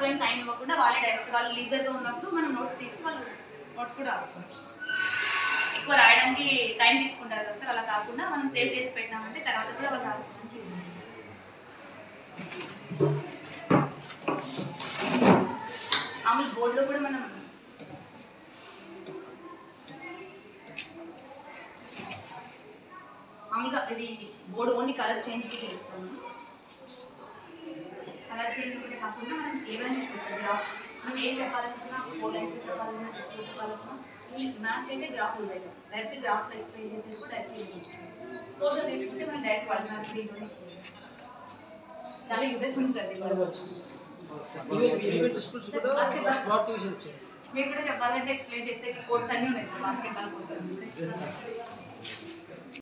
మాకు ఏం టైం ఇవ్వకుండా వాళ్ళే డైరెక్ట్ వాళ్ళు లీజర్గా ఉన్నప్పుడు మనం నోట్స్ తీసి వాళ్ళు నోట్స్ కూడా రాసుకోవచ్చు ఎక్కువ రాయడానికి టైం తీసుకుంటారు కదా సార్ అలా కాకుండా మనం సేవ్ చేసి పెట్టినామంటే తర్వాత కూడా వాళ్ళు రాసుకోవడానికి యూజ్ ఉంటుంది మామూలు బోర్డులో కూడా మనం మామూలుగా ఇది బోర్డు ఓన్లీ కలర్ చేంజ్కి చేస్తాము కలర్ చేంజ్ కూడా కాకుండా మనం ఏమైనా చూస్తాం గ్రాఫ్ మనం ఏం చెప్పాలనుకున్నా ఫోర్ లైన్స్ చెప్పాలన్నా సిక్స్ చెప్పాలన్నా ఈ మ్యాథ్స్ అయితే గ్రాఫ్ యూజ్ అవుతుంది డైరెక్ట్ గ్రాఫ్స్ ఎక్స్ప్లెయిన్ చేసేది కూడా డైరెక్ట్ యూజ్ అవుతుంది సోషల్ తీసుకుంటే మనం డైరెక్ట్ వన్ మ్యాథ్స్ దీంట్లో చాలా యూజెస్ ఉంది సార్ దీంట్లో స్కూల్స్ కూడా స్మార్ట్ ట్యూషన్ వచ్చాయి మీరు కూడా చెప్పాలంటే ఎక్స్ప్లెయిన్ చేసే కోడ్స్ అన్నీ ఉన్నాయి సార్ బాస్కెట్బాల్ కోడ్స్ అన్నీ